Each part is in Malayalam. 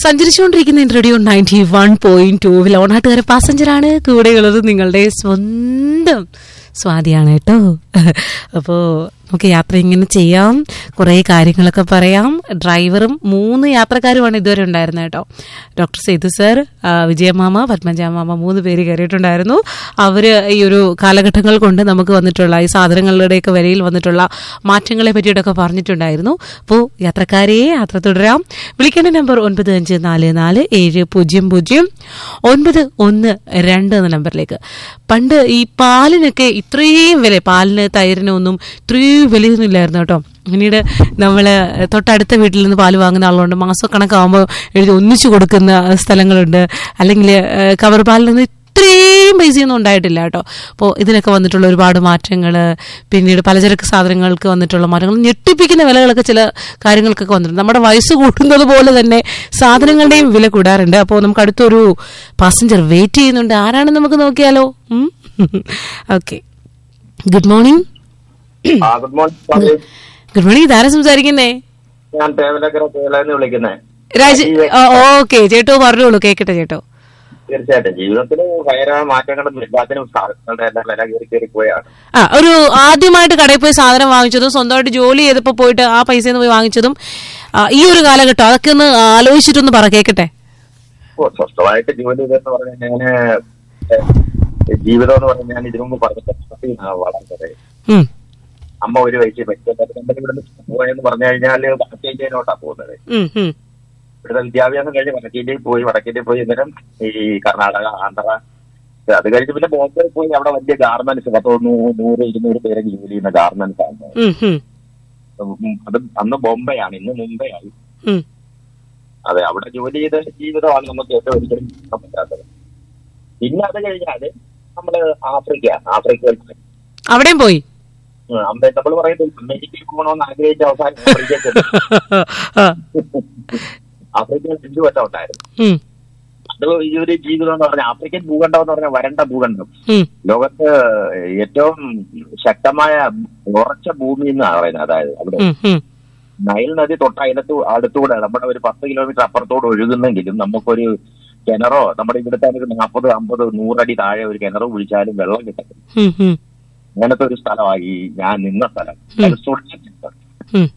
സഞ്ചരിച്ചുകൊണ്ടിരിക്കുന്ന റേഡിയോ നയൻറ്റി വൺ പോയിന്റ് ടൂവിൽ ഓണാട്ടുകാര പാസഞ്ചറാണ് കൂടെയുള്ളത് നിങ്ങളുടെ സ്വന്തം സ്വാതിയാണ് കേട്ടോ അപ്പോൾ നമുക്ക് യാത്ര ഇങ്ങനെ ചെയ്യാം കുറേ കാര്യങ്ങളൊക്കെ പറയാം ഡ്രൈവറും മൂന്ന് യാത്രക്കാരുമാണ് ഇതുവരെ ഉണ്ടായിരുന്നത് കേട്ടോ ഡോക്ടർ സേതു സർ ആ, വിജയമാമ പത്മജാമാമ മൂന്ന് പേര് കയറിയിട്ടുണ്ടായിരുന്നു അവർ ഈ ഒരു കാലഘട്ടങ്ങൾ കൊണ്ട് നമുക്ക് വന്നിട്ടുള്ള ഈ സാധനങ്ങളുടെയൊക്കെ വിലയിൽ വന്നിട്ടുള്ള മാറ്റങ്ങളെ പറ്റിയിട്ടൊക്കെ പറഞ്ഞിട്ടുണ്ടായിരുന്നു അപ്പോൾ യാത്രക്കാരെ യാത്ര തുടരാം വിളിക്കേണ്ട നമ്പർ ഒൻപത് അഞ്ച് നാല് നാല് ഏഴ് പൂജ്യം പൂജ്യം ഒൻപത് ഒന്ന് രണ്ട് എന്ന നമ്പറിലേക്ക് പണ്ട് ഈ പാലിനൊക്കെ ഇത്രയും വില പാലിന് തൈരിനൊന്നും ഇത്രയും വിലയൊന്നും ഇല്ലായിരുന്നു കേട്ടോ പിന്നീട് നമ്മൾ തൊട്ടടുത്ത വീട്ടിൽ നിന്ന് പാല് വാങ്ങുന്ന ആളുണ്ട് മാസക്കണക്കാകുമ്പോൾ എഴുതി ഒന്നിച്ചു കൊടുക്കുന്ന സ്ഥലങ്ങളുണ്ട് അല്ലെങ്കിൽ കവർ പാലിൽ നിന്ന് ഇത്രയും പൈസയൊന്നും ഉണ്ടായിട്ടില്ല കേട്ടോ അപ്പോൾ ഇതിനൊക്കെ വന്നിട്ടുള്ള ഒരുപാട് മാറ്റങ്ങൾ പിന്നീട് പലചരക്ക് സാധനങ്ങൾക്ക് വന്നിട്ടുള്ള മാറ്റങ്ങൾ ഞെട്ടിപ്പിക്കുന്ന വിലകളൊക്കെ ചില കാര്യങ്ങൾക്കൊക്കെ വന്നിട്ടുണ്ട് നമ്മുടെ വയസ്സ് കൂട്ടുന്നത് പോലെ തന്നെ സാധനങ്ങളുടെയും വില കൂടാറുണ്ട് അപ്പോൾ നമുക്ക് അടുത്തൊരു പാസഞ്ചർ വെയിറ്റ് ചെയ്യുന്നുണ്ട് ആരാണെന്ന് നമുക്ക് നോക്കിയാലോ ഓക്കെ ഗുഡ് മോർണിംഗ് ആ ഗുഡ് മോർണിംഗ് സ്വാമി ഗുഡ് മോർണിംഗ് ഇതാരാ സംസാരിക്കുന്നേ ഞാൻ തേവലക്കര തേവലെന്ന് വിളിക്കുന്നേ രാജ് ഓക്കെ ചേട്ടോ പറഞ്ഞോളൂ കേക്കട്ടെ ചേട്ടോ തീർച്ചയായിട്ടും ജീവിതത്തിൽ ഭയങ്കര മാറ്റങ്ങളും എല്ലാത്തിനും സാധനങ്ങളുടെ എല്ലാം വില കയറി കയറി പോയാണ് ആ ഒരു ആദ്യമായിട്ട് കടയിൽ പോയി സാധനം വാങ്ങിച്ചതും സ്വന്തമായിട്ട് ജോലി ചെയ്തപ്പോ പോയിട്ട് ആ പൈസ പോയി വാങ്ങിച്ചതും ആ, ഈ ഒരു കാലഘട്ടം അതൊക്കെ ഒന്ന് ആലോചിച്ചിട്ടൊന്ന് പറ കേക്കട്ടെ ഓ സ്വസ്ഥമായിട്ട് ജോലി ചെയ്തെന്ന് പറഞ്ഞാൽ ഞാന് ഏഹ്, ജീവിതം എന്ന് പറഞ്ഞാൽ ഞാൻ ഇതിനു മുമ്പ് പറഞ്ഞ കഷ്ടത്തിൽ നിന്നാണ് വളർന്നത് ഉം, അമ്മ ഒരു വയസ്സ് പറ്റുമ്പോൾ ഇവിടുന്ന് പോയെന്ന് പറഞ്ഞു കഴിഞ്ഞാൽ വടക്കേ ഇന്ത്യയിലോട്ടാണ് പോകുന്നത് ഉം, ഉം, ഇവിടുത്തെ വിദ്യാഭ്യാസം കഴിഞ്ഞ് വടക്കേ ഇന്ത്യയിൽ പോയി വടക്കേ ഇന്ത്യയിൽ പോയി അന്നേരം ഈ കർണാടക ആന്ധ്ര അത് കഴിഞ്ഞ് പിന്നെ ബോംബെ പോയി അവിടെ വലിയ ഗാർമെന്റ്സ് പത്തോ നൂ- നൂറ് ഇരുന്നൂറ് പേരെ ജോലി ചെയ്യുന്ന ഗാർമെന്റ്സ് ആണ് ഉം, ഉം, ഉം, അത് അന്ന് ബോംബെയാണ് ഇന്ന് മുംബൈ ആയി ഉം. അതെ അവിടെ ജോലി ചെയ്ത ജീവിതമാണ് നമുക്ക് ഏറ്റവും ഒരിക്കലും മറക്കാൻ പറ്റാത്തത് പിന്നെ അത് കഴിഞ്ഞാല് നമ്മള് ആഫ്രിക്ക ആഫ്രിക്കയിൽ പോയി. അവിടെയും പോയി ഉം, അമ്പേ നമ്മൾ പറയുന്നത് അമേരിക്കയിൽ പോകണമെന്ന് ആഗ്രഹിച്ച അവസാനം ആഫ്രിക്കയിൽ ചെന്നു. ആ, ആഫ്രിക്കയിൽ അഞ്ചു വട്ടം ഉണ്ടായിരുന്നു ഉം, അത് ഈ ഒരു ജീവിതം എന്ന് പറഞ്ഞാൽ ആഫ്രിക്കൻ ഭൂഖണ്ഡം എന്ന് പറഞ്ഞാൽ വരണ്ട ഭൂഖണ്ഡം ഉം, ലോകത്ത് ഏറ്റവും ശക്തമായ ഉറച്ച ഭൂമി എന്നാണ് പറയുന്നത് അതായത് അവിടെ ഉം, ഉം, നൈൽ നദി തൊട്ട് അതിനകത്ത് അടുത്തൂടെ നമ്മുടെ ഒരു പത്ത് കിലോമീറ്റർ അപ്പുറത്തോട് ഒഴുകുന്നെങ്കിലും നമുക്കൊരു കിണറോ നമ്മുടെ ഇവിടുത്തെ ഒരു നാൽപ്പത് അമ്പത് നൂറടി താഴെ ഒരു കിണറോ കുഴിച്ചാലും വെള്ളം കിട്ടും ഉം, ഉം, അങ്ങനത്തെ ഒരു സ്ഥലമായി ഈ ഞാൻ നിന്ന സ്ഥലം അത് സുരക്ഷിത ഉം,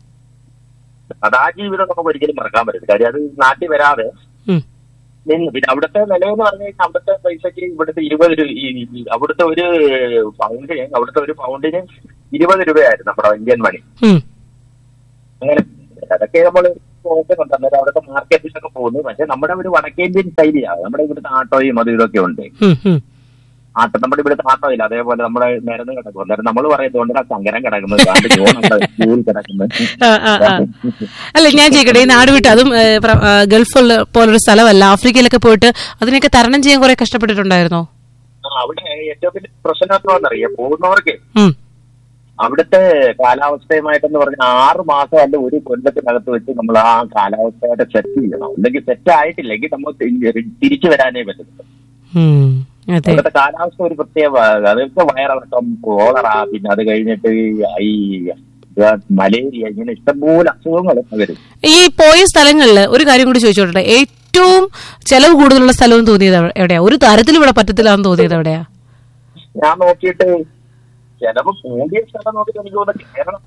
അത് ആ ജീവിതം നമുക്ക് ഒരിക്കലും മറക്കാൻ പറ്റില്ല കാര്യം അത് നാട്ടിൽ വരാതെ ഉം. നിന്ന് പിന്നെ അവിടുത്തെ നിലയെന്ന് പറഞ്ഞു കഴിഞ്ഞാൽ അവിടുത്തെ പൈസക്ക് ഇവിടുത്തെ ഇരുപത് രൂപ ഈ ഈ അവിടുത്തെ ഒരു പൗണ്ടിന് അവിടുത്തെ ഒരു പൗണ്ടിന് ഇരുപത് രൂപയായിരുന്നു നമ്മുടെ ഇന്ത്യൻ മണി ഉം. അങ്ങനെ അതൊക്കെ നമ്മൾ നോക്കുന്നുണ്ട് അന്നേരം അവിടുത്തെ മാർക്കറ്റിലൊക്കെ പോകുന്നു പക്ഷെ നമ്മുടെ ഒരു വടക്കേന്ത്യൻ ശൈലിയാണ് നമ്മുടെ ഇവിടുത്തെ ആട്ടോയും അതും ഇതൊക്കെ ഉണ്ട് ഉം, ഉം. ആട്ടോ നമ്മുടെ ഇവിടുത്തെ ആട്ടോ ഇല്ല അതേപോലെ നമ്മുടെ നിരന്ന് കിടക്കും അന്നേരം നമ്മൾ പറയുന്നതുകൊണ്ട് സങ്കരം കിടക്കുന്നത് കാണ്ട് ജോൺ അവിടെ സ്കൂളിൽ കിടക്കുന്നത് ആ, ആ, ആ. അല്ല ഞാൻ ചോദിക്കട്ടെ ഈ നാട് വിട്ട് അതും ഏ, പ്ര- ആ, ഗൾഫ് ഉള്ള- പോലൊരു സ്ഥലമല്ല ആഫ്രിക്കയിലൊക്കെ പോയിട്ട് അതിനൊക്കെ തരണം ചെയ്യാൻ കുറെ കഷ്ടപ്പെട്ടിട്ടുണ്ടായിരുന്നോ ആ, അവിടെ ഏറ്റവും വലിയ പ്രശ്നം എന്താണെന്നറിയാം പോകുന്നവർക്ക് ഉം, അവിടുത്തെ കാലാവസ്ഥയുമായിട്ടെന്ന് പറഞ്ഞാൽ ആറ് മാസം അല്ല ഒരു കൊല്ലത്തിനകത്ത് വെച്ച് നമ്മൾ ആ കാലാവസ്ഥയായിട്ട് സെറ്റ് ചെയ്യണം അല്ലെങ്കിൽ സെറ്റ് ആയിട്ടില്ലെങ്കിൽ നമ്മൾ തി- തിരിച്ചു വരാനേ പറ്റുള്ളൂ ഉം. അതെ അവിടുത്തെ കാലാവസ്ഥ ഒരു പ്രത്യേക അതൊക്കെ വയറിളക്കം കോളറ പിന്നെ അത് കഴിഞ്ഞിട്ട് ഈ മലേറിയ ഇങ്ങനെ ഇഷ്ടംപോലെ അസുഖങ്ങളൊക്കെ വരും ഈ പോയ സ്ഥലങ്ങളിൽ ഒരു കാര്യം കൂടി ചോദിച്ചോട്ടെ ഏറ്റവും ചെലവ് കൂടുതലുള്ള സ്ഥലവും തോന്നിയത് എവ- എവിടെയാ ഒരു തരത്തിൽ ഇവിടെ പറ്റത്തില്ലാന്ന് തോന്നിയത് എവിടെയാ ഞാൻ നോക്കിയിട്ട് ചിലപ്പോ കൂടിയ സ്ഥലം നോക്കിയിട്ട് എനിക്ക് തോന്നുന്നത് കേരളം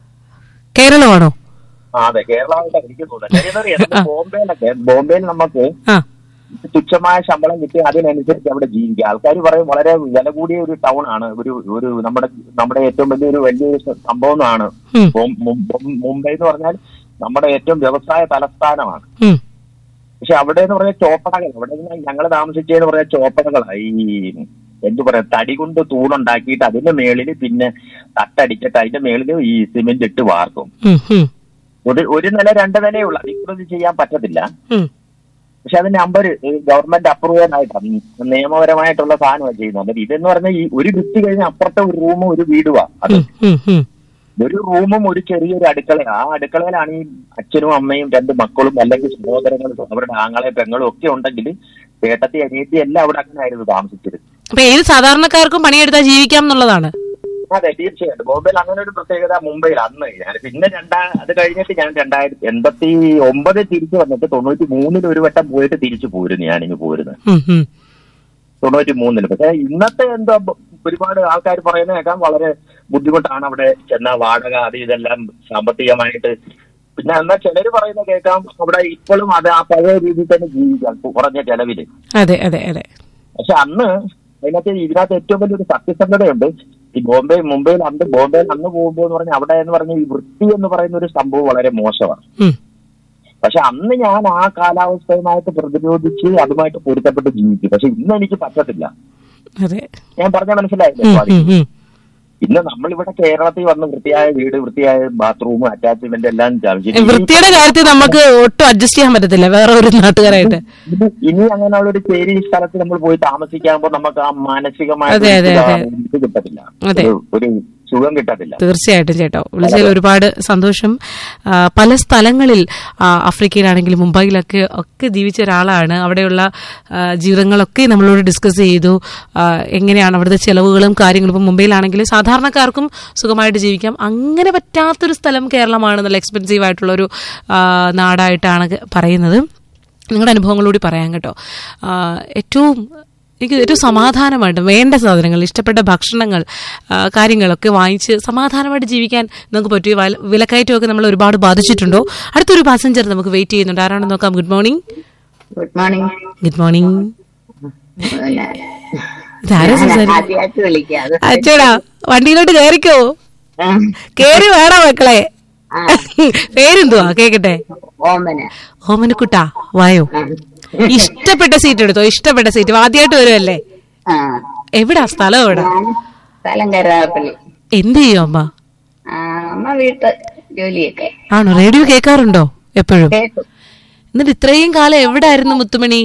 കേരളമാണോ ആ അതെ കേരളമായിട്ടാണ് എനിക്ക് തോന്നുന്നത് കാര്യം എന്താ അറിയോ? നമുക്ക് ബോംബെയിലൊക്കെ ബോംബെയിൽ നമുക്ക് ആ തുച്ഛമായ ശമ്പളം കിട്ടി അതിനനുസരിച്ച് അവിടെ ജീവിക്കുക ആൾക്കാർ പറയും വളരെ വില കൂടിയ ഒരു ടൗൺ ആണ് ഒരു ഒരു നമ്മുടെ നമ്മുടെ ഏറ്റവും വലിയൊരു വലിയൊരു സംഭവമാണ് ഉം. ബോം- മും- മും- മുംബൈ എന്ന് പറഞ്ഞാൽ നമ്മുടെ ഏറ്റവും വ്യവസായ തലസ്ഥാനമാണ് ഉം, പക്ഷെ അവിടെ എന്ന് പറഞ്ഞാൽ ചോപ്പടകൾ അവിടെ ഞങ്ങൾ താമസിച്ചതെന്ന് പറഞ്ഞാൽ ചോപ്പടകളാണ് ഈ എന്തു പറയാ തടി കൊണ്ട് തൂണുണ്ടാക്കിയിട്ട് അതിന്റെ മേളിൽ പിന്നെ തട്ടടിച്ചിട്ട് അതിന്റെ മേളിൽ ഈ സിമെന്റ് ഇട്ട് വാർക്കും ഉം, ഉം, ഒരു ഒരു നില രണ്ട് നിലയേ ഉള്ളൂ അതിൽ കൂടുതൽ ചെയ്യാൻ പറ്റത്തില്ല ഉം. പക്ഷെ അത് നമ്പർ ഗവൺമെന്റ് അപ്രൂവൽ ആയിട്ടാണ് നിയമപരമായിട്ടുള്ള സാധനമാണ് ചെയ്യുന്നത് അന്നേരം ഇതെന്ന് പറഞ്ഞാൽ ഈ ഒരു ഭിത്തി കഴിഞ്ഞ അപ്പുറത്തെ ഒരു റൂമും ഒരു വീടുവാ അത് ഉം, ഉം, ഉം. ഒരു റൂമും ഒരു ചെറിയൊരു അടുക്കള ആ അടുക്കളയിലാണ് ഈ അച്ഛനും അമ്മയും രണ്ട് മക്കളും അല്ലെങ്കിൽ സഹോദരങ്ങളും അവരുടെ ആങ്ങളെ പെങ്ങളും ഒക്കെ ഉണ്ടെങ്കിൽ ചേട്ടത്തി അനിയത്തി എല്ലാം അവിടെ അങ്ങനെ ആയിരുന്നു താമസിച്ചത് അപ്പൊ ഏത് സാധാരണക്കാർക്കും പണിയെടുത്താൽ ജീവിക്കാം എന്നുള്ളതാണ് അതെ തീർച്ചയായിട്ടും ബോംബെയിൽ അങ്ങനെ ഒരു പ്രത്യേകത മുംബൈയിൽ അന്ന് ഞാൻ പിന്നെ രണ്ടാ അത് കഴിഞ്ഞിട്ട് ഞാൻ രണ്ടായിരത്തി എൺപത്തി ഒമ്പതിൽ തിരിച്ചു വന്നിട്ട് തൊണ്ണൂറ്റി മൂന്നിൽ ഒരു വട്ടം പോയിട്ട് തിരിച്ചു പോരുന്നു ഞാനിങ്ങ് പോരുന്നത് ഉം, ഉം. തൊണ്ണൂറ്റി മൂന്നിൽ പക്ഷേ ഇന്നത്തെ എന്തോ ബ- ഒരുപാട് ആൾക്കാർ പറയുന്നത് കേൾക്കാൻ വളരെ ബുദ്ധിമുട്ടാണ് അവിടെ ചെന്ന വാടക അത് ഇതെല്ലാം സാമ്പത്തികമായിട്ട് പിന്നെ എന്നാൽ ചിലർ പറയുന്ന കേൾക്കാം അവിടെ ഇപ്പോഴും അത് ആ പഴയ രീതിയിൽ തന്നെ ജീവിക്കാം കുറഞ്ഞ ചെലവില് അതെ അതെ അതെ പക്ഷെ അന്ന് അതിനകത്ത് ഇതിനകത്ത് ഏറ്റവും വലിയൊരു സത്യസന്ധതയുണ്ട് ഈ ബോംബെ മുംബൈയിൽ അന്ന് ബോംബെയിൽ അന്ന് പോകുമ്പോൾ എന്ന് പറഞ്ഞാൽ അവിടെ എന്ന് പറഞ്ഞാൽ ഈ വൃത്തി എന്ന് പറയുന്ന ഒരു സംഭവം വളരെ മോശമാണ് ഉം. പക്ഷെ അന്ന് ഞാൻ ആ കാലാവസ്ഥയുമായിട്ട് പ്രതിരോധിച്ച് അതുമായിട്ട് പൊരുത്തപ്പെട്ട് ജീവിച്ചു പക്ഷെ ഇന്ന് എനിക്ക് പറ്റത്തില്ല അതെ ഞാൻ പറഞ്ഞ മനസ്സിലായില്ലേ ഉം, സ്വാതി? ഉം, ഉം. ഇന്ന് നമ്മളിവിടെ കേരളത്തിൽ വന്ന് വൃത്തിയായ വീട് വൃത്തിയായ ബാത്റൂം അറ്റാച്ച്മെന്റ് എല്ലാം ചാവിച്ചിട്ട് വൃത്തിയുടെ കാര്യത്തിൽ നമുക്ക് ഒട്ടും അഡ്ജസ്റ്റ് ചെയ്യാൻ പറ്റത്തില്ല വേറെ ഒരു നാട്ടുകാരായിട്ട് ഇനി ഇനി അങ്ങനെയുള്ള ഒരു ചേരി സ്ഥലത്ത് നമ്മൾ പോയി താമസിക്കുമ്പോൾ നമുക്ക് ആ മാനസികമായ അതെ, അതെ, അതെ. ഇത് കിട്ടത്തില്ല അതെ. ഒരു- ഒരു സുഖം കിട്ടത്തില്ല തീർച്ചയായിട്ടും ചേട്ടോ വിളിച്ചതിൽ ഒരുപാട് സന്തോഷം ആ, പല സ്ഥലങ്ങളിൽ ആ, ആഫ്രിക്കയിലാണെങ്കിലും മുംബൈയിലൊക്കെ ഒക്കെ ജീവിച്ച ഒരാളാണ് അവിടെയുള്ള ആ, ജീവിതങ്ങളൊക്കെ നമ്മളോട് ഡിസ്കസ് ചെയ്തു ആ, എങ്ങനെയാണ് അവിടുത്തെ ചെലവുകളും കാര്യങ്ങളും ഇപ്പം മുംബൈയിലാണെങ്കിലും സാധാരണക്കാർക്കും സുഖമായിട്ട് ജീവിക്കാം അങ്ങനെ പറ്റാത്തൊരു സ്ഥലം കേരളമാണ് നല്ല എക്സ്പെൻസീവ് ആയിട്ടുള്ളൊരു ആ, നാടായിട്ടാണ് പറയുന്നത് നിങ്ങളുടെ അനുഭവങ്ങളൂടി പറയാം കേട്ടോ ആ, ഏറ്റവും എനിക്ക് ഏറ്റവും സമാധാനമായിട്ട് വേണ്ട സാധനങ്ങൾ ഇഷ്ടപ്പെട്ട ഭക്ഷണങ്ങൾ ആ, കാര്യങ്ങളൊക്കെ വാങ്ങിച്ച് സമാധാനമായിട്ട് ജീവിക്കാൻ നമുക്ക് പറ്റും വല- വിലക്കയറ്റമൊക്കെ നമ്മൾ ഒരുപാട് ബാധിച്ചിട്ടുണ്ടോ അടുത്തൊരു പാസഞ്ചർ നമുക്ക് വെയിറ്റ് ചെയ്യുന്നുണ്ട് ആരാണെന്ന് നോക്കാം good morning good morning good morning പിന്നെ ഇതാരാ സംസാരിക്കും ആദ്യമായിട്ട് വിളിക്കാം അച്ചോടാ വണ്ടിയിലോട്ട് കയറിക്കോ കേറി വേണം മക്കളെ പേരെന്തുവാ കേക്കട്ടെ ഓമന ഓമനക്കുട്ടാ വായോ ആ. ഇഷ്ടപ്പെട്ട സീറ്റ് എടുത്തോ ഇഷ്ടപ്പെട്ട സീറ്റ് ആദ്യമായിട്ട് വരുമല്ലേ ആ എവിടാ സ്ഥലം എവിടാ ഞാൻ സ്ഥലം കരുനാഗപ്പള്ളി എന്ത് ചെയ്യും അമ്മ ആ, അമ്മ വീട്ട് ജോലിയൊക്കെ ആണോ റേഡിയോ കേൾക്കാറുണ്ടോ എപ്പോഴും കേൾക്കും എന്നിട്ട് ഇത്രയും കാലം എവിടായിരുന്നു മുത്തുമണി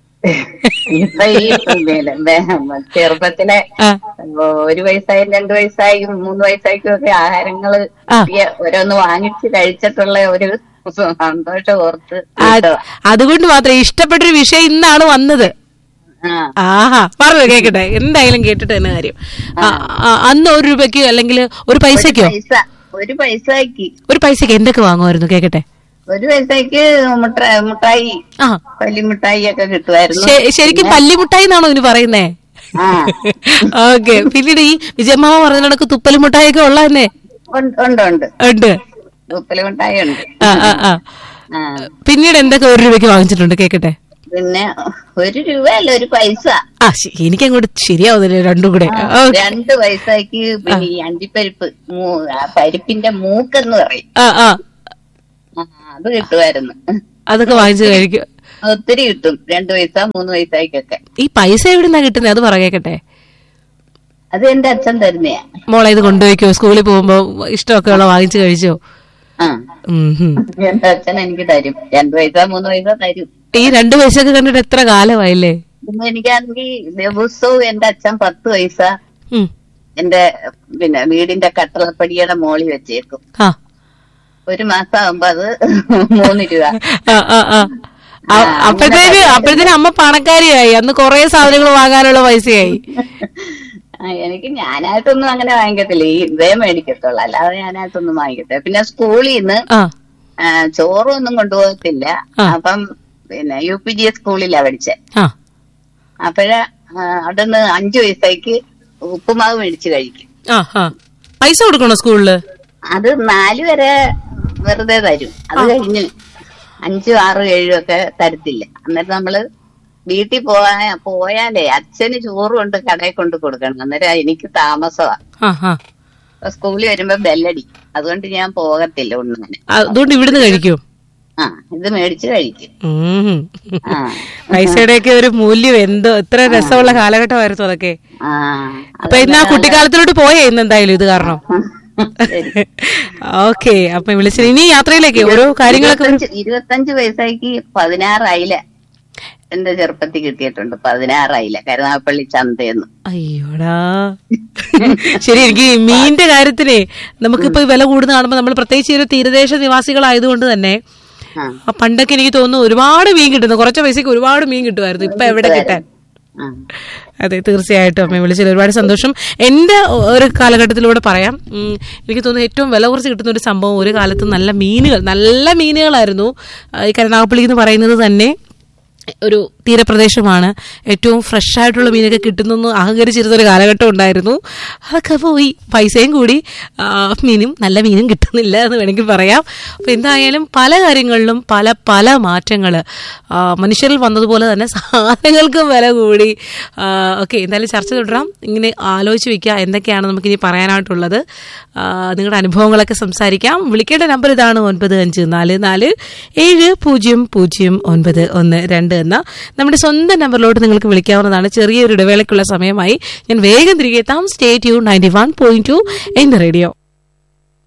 ഇപ്പൊ ഈ പിന്നെ ബേ- ചെറുപ്പത്തിലെ ആ, ഒരു വയസ്സായും രണ്ടു വയസ്സായും മൂന്ന് വയസ്സായിട്ടും ഒക്കെ ആഹാരങ്ങള് ആ. കിട്ടിയ ഓരോന്ന് വാങ്ങിച്ച് കഴിച്ചിട്ടുള്ള ഒരു സന്തോഷം ഓർത്ത് ആ, വിട്ടതാ. അതുകൊണ്ട് മാത്രം ഇഷ്ടപ്പെട്ടൊരു വിഷയം ഇന്നാണ് വന്നത് ആ ആഹാ പറഞ്ഞു കേക്കട്ടെ എന്തായാലും കേട്ടിട്ട് തന്നെ കാര്യം ആ, ആ, അന്ന് ഒരു രൂപയ്ക്ക് അല്ലെങ്കിൽ ഒരു പൈസക്കോ പൈസ ഒരു പൈസക്ക് ഒരു പൈസക്ക് എന്തൊക്കെ വാങ്ങുമായിരുന്നു കേക്കട്ടെ ഒരു പൈസക്ക് മുട്ട മുട്ടായി ആ പല്ലിമിഠായി ഒക്കെ കിട്ടുമായിരുന്നു ശ- ശരിക്കും പല്ലിമുട്ടായി എന്നാണോ ഇതിന് പറയുന്നേ ആ ഓക്കെ പിന്നീട് ഈ വിജയമാമ പറഞ്ഞ കണക്ക് തുപ്പൽ മുട്ടായൊക്കെ ഉള്ള തന്നെ ഉണ്ട് ഉണ്ട് ഉണ്ട് ഉണ്ട് ഉപ്പലിമിഠായി ഉണ്ട് ആ ആ ആ ആ പിന്നീട് എന്തൊക്കെ ഒരു രൂപയ്ക്ക് വാങ്ങിച്ചിട്ടുണ്ട് കേക്കട്ടെ പിന്നെ ഒരു രൂപ അല്ല ഒരു പൈസ ആ ശ- എനിക്കങ്ങോട്ട് ശരിയാവുന്നില്ല രണ്ടും കൂടെ ആ, ഓക്കെ രണ്ട് പൈസക്ക് പിന്നെ ഈ അണ്ടിപ്പരിപ്പ് മൂ- ആ പരിപ്പിന്റെ മൂക്കെന്ന് പറയും ആ ആ ആ, അത് കിട്ടുമായിരുന്നു അതൊക്കെ വാങ്ങിച്ചു കഴിക്കും ഒത്തിരി കിട്ടും രണ്ട് പൈസ മൂന്ന് പൈസക്കൊക്കെ ഈ പൈസ എവിടുന്നാ കിട്ടുന്നത് അത് പറ കേക്കട്ടെ അത് എന്റെ അച്ഛൻ തരുന്നയാ മോളെ ഇത് കൊണ്ടുപോയിക്കോ സ്കൂളിൽ പോകുമ്പോ ഇഷ്ടമൊക്കെ ഉള്ള വാങ്ങിച്ചു കഴിച്ചോ ആ ഉം, ഉം. എന്റെ അച്ഛൻ എനിക്ക് തരും രണ്ട് പൈസ മൂന്ന് പൈസ തരും ഈ രണ്ടു പൈസയൊക്കെ കണ്ടിട്ട് എത്ര കാലമായില്ലേ പിന്നെ എനിക്കാണെങ്കിൽ ദിവസവും എന്റെ അച്ഛൻ പത്ത് പൈസ ഉം. എന്റെ പിന്നെ വീടിന്റെ കട്ടളപ്പടിയുടെ മോളി വെച്ചേക്കും ആ ഒരു മാസം ആകുമ്പോ അത് മൂന്ന് രൂപ ആ, ആ, ആ. ആ, അപ്പോഴത്തേന് അപ്പോഴത്തേന് അമ്മ പണക്കാരിയായി അന്ന് കൊറേ സാധനങ്ങൾ വാങ്ങാനുള്ള പൈസയായി ആ, എനിക്ക് ഞാനായിട്ടൊന്നും അങ്ങനെ വാങ്ങിക്കത്തില്ല ഈ ഇതേ മേടിക്കത്തുള്ളൂ അല്ലാതെ ഞാനായിട്ടൊന്നും വാങ്ങിക്കത്തില്ല പിന്നെ സ്കൂളിൽ നിന്ന് ആ ആ, ചോറൊന്നും കൊണ്ടുപോകത്തില്ല ആ. അപ്പം പിന്നെ യു പി ജി സ്കൂളിലാ പഠിച്ചേ ആ അപ്പോഴ അവിടുന്ന് അഞ്ചു പൈസക്ക് ഉപ്പുമാവ് മേടിച്ച് കഴിക്കും ആ ആ പൈസ കൊടുക്കണോ സ്കൂളില് അത് നാല് വരെ വെറുതെ തരും അത് കഴിഞ്ഞ് അഞ്ചും ആറും ഏഴും ഒക്കെ തരത്തില്ല എന്നിട്ട് നമ്മള് വീട്ടിൽ പോയാ പോയാലേ അച്ഛന് ചോറ് കൊണ്ട് കടയിൽ കൊണ്ട് കൊടുക്കണം അന്നേരം എനിക്ക് താമസമാ ആ ആ അപ്പൊ സ്കൂളിൽ വരുമ്പോ ബെല്ലടി അതുകൊണ്ട് ഞാൻ പോകത്തില്ല ഉണ്ണാന് അതുകൊണ്ട് ഇവിടുന്ന് കഴിക്കും ആ ഇത് മേടിച്ച് കഴിക്കും ഉം. ആ പൈസയുടെയൊക്കെ ഒരു മൂല്യം എന്തോ എത്ര രസമുള്ള കാലഘട്ടമായിരുന്നു അതൊക്കെ ആ അപ്പൊ ഇന്ന് ആ കുട്ടിക്കാലത്തിലോട്ട് പോയേ ഇന്ന് എന്തായാലും ഇത് കാരണം ശരി. ഓക്കെ അപ്പൊ വിളിച്ചത് ഇനി യാത്രയിലേക്ക് ഓരോ കാര്യങ്ങളൊക്കെ ഇരുപത്തഞ്ച് ഇരുപത്തഞ്ച് പൈസക്ക് പതിനാറായില എന്റെ ചെറുപ്പത്തിൽ കിട്ടിയിട്ടുണ്ട് പതിനാറായില കരുനാഗപ്പള്ളി ചന്തയെന്ന് അയ്യോടാ ശരി എനിക്ക് ഈ മീനിന്റെ കാര്യത്തിനെ നമുക്കിപ്പോ ഈ വില കൂടുന്ന കാണുമ്പോ നമ്മൾ പ്രത്യേകിച്ച് ഈ ഒരു തീരദേശ നിവാസികളായതുകൊണ്ട് തന്നെ ആ ആ പണ്ടൊക്കെ എനിക്ക് തോന്നുന്നു ഒരുപാട് മീൻ കിട്ടുന്നു കുറച്ച് പൈസക്ക് ഒരുപാട് മീൻ കിട്ടുമായിരുന്നു ഇപ്പൊ എവിടെ കിട്ടാൻ ആ. അതെ തീർച്ചയായിട്ടും അമ്മ വിളിച്ചതിൽ ഒരുപാട് സന്തോഷം എൻ്റെ ഒരു കാലഘട്ടത്തിലൂടെ പറയാം ഉം, എനിക്ക് തോന്നുന്നു ഏറ്റവും വില കുറച്ച് കിട്ടുന്ന ഒരു സംഭവം ഒരു കാലത്ത് നല്ല മീനുകൾ നല്ല മീനുകളായിരുന്നു ആ, ഈ കരുനാഗപ്പള്ളി എന്ന് പറയുന്നത് തന്നെ ഒരു തീരപ്രദേശമാണ് ഏറ്റവും ഫ്രഷ് ആയിട്ടുള്ള മീനൊക്കെ കിട്ടുന്നെന്ന് അഹങ്കരിച്ചിരുന്ന ഒരു കാലഘട്ടം ഉണ്ടായിരുന്നു അതൊക്കെ പോയി പൈസയും കൂടി ആ, മീനും നല്ല മീനും കിട്ടുന്നില്ല എന്ന് വേണമെങ്കിൽ പറയാം അപ്പം എന്തായാലും പല കാര്യങ്ങളിലും പല പല മാറ്റങ്ങൾ മനുഷ്യരിൽ വന്നതുപോലെ തന്നെ സാധനങ്ങൾക്കും വില കൂടി ഓക്കെ എന്തായാലും ചർച്ച തുടരാം ഇങ്ങനെ ആലോചിച്ച് വെക്കുക എന്തൊക്കെയാണ് നമുക്കിനി പറയാനായിട്ടുള്ളത് ആ, നിങ്ങളുടെ അനുഭവങ്ങളൊക്കെ സംസാരിക്കാം വിളിക്കേണ്ട നമ്പർ ഇതാണ് ഒൻപത് അഞ്ച് നാല് നാല് ഏഴ് പൂജ്യം പൂജ്യം ഒൻപത് ഒന്ന് രണ്ട് എന്ന നമ്മുടെ സ്വന്തം നമ്പറിലോട്ട് നിങ്ങൾക്ക് വിളിക്കാവുന്നതാണ് ചെറിയൊരു ഇടവേളയ്ക്കുള്ള സമയമായി ഞാൻ വേഗം തിരികെ എത്താം stay tune ninety one point two N radio